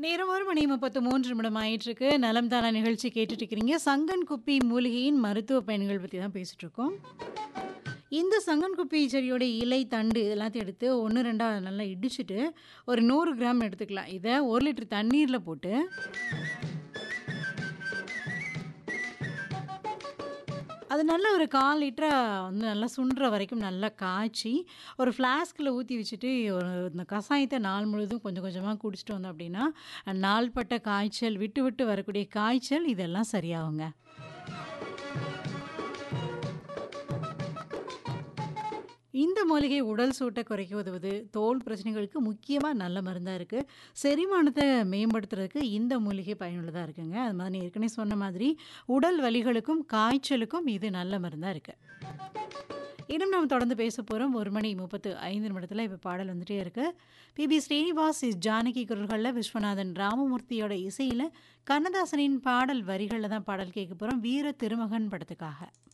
நேரம் ஒரு மணி முப்பத்து மூன்று நிமிடம் ஆயிட்டிருக்கு நலம் தானா நிகழ்ச்சி கேட்டுட்டு இருக்கிறீங்க சங்கன் குப்பி மூலிகையின் மருத்துவ பயன்கள் பற்றி தான் பேசிட்டு இருக்கோம் இந்த சங்கன் குப்பி செடியோட இலை தண்டு எல்லாத்தையும் எடுத்து ஒன்று ரெண்டாக நல்லா இடிச்சிட்டு ஒரு நூறு கிராம் எடுத்துக்கலாம் இதை ஒரு லிட்டர் தண்ணீரில் போட்டு அது நல்ல ஒரு கால் லிட்டராக வந்து நல்லா சுண்டுற வரைக்கும் நல்லா காய்ச்சி ஒரு ஃப்ளாஸ்கில் ஊற்றி வச்சுட்டு ஒரு இந்த கஷாயத்தை நாள் முழுவதும் கொஞ்சம் கொஞ்சமாக குடிச்சிட்டு வந்தோம் அப்படின்னா நாள்பட்ட காய்ச்சல் விட்டு விட்டு வரக்கூடிய காய்ச்சல் இதெல்லாம் சரியாகுங்க இந்த மூலிகை உடல் சூட்டை குறைக்க உதவுது தோல் பிரச்சனைகளுக்கு முக்கியமாக நல்ல மருந்தாக இருக்குது செரிமானத்தை மேம்படுத்துறதுக்கு இந்த மூலிகை பயனுள்ளதாக இருக்குங்க அது மாதிரி நான் ஏற்கனவே சொன்ன மாதிரி உடல் வலிகளுக்கும் காய்ச்சலுக்கும் இது நல்ல மருந்தாக இருக்குது இன்னும் நாம் தொடர்ந்து பேச போகிறோம் ஒரு மணி முப்பத்து ஐந்து நிமிடத்தில் இப்போ பாடல் வந்துட்டே இருக்கு பிபி ஸ்ரீனிவாஸ் இஸ் ஜானகி குரல்களில் விஸ்வநாதன் ராமமூர்த்தியோட இசையில் கண்ணதாசனின் பாடல் வரிகளில் தான் பாடல் கேட்க போகிறோம் வீர திருமகன் படத்துக்காக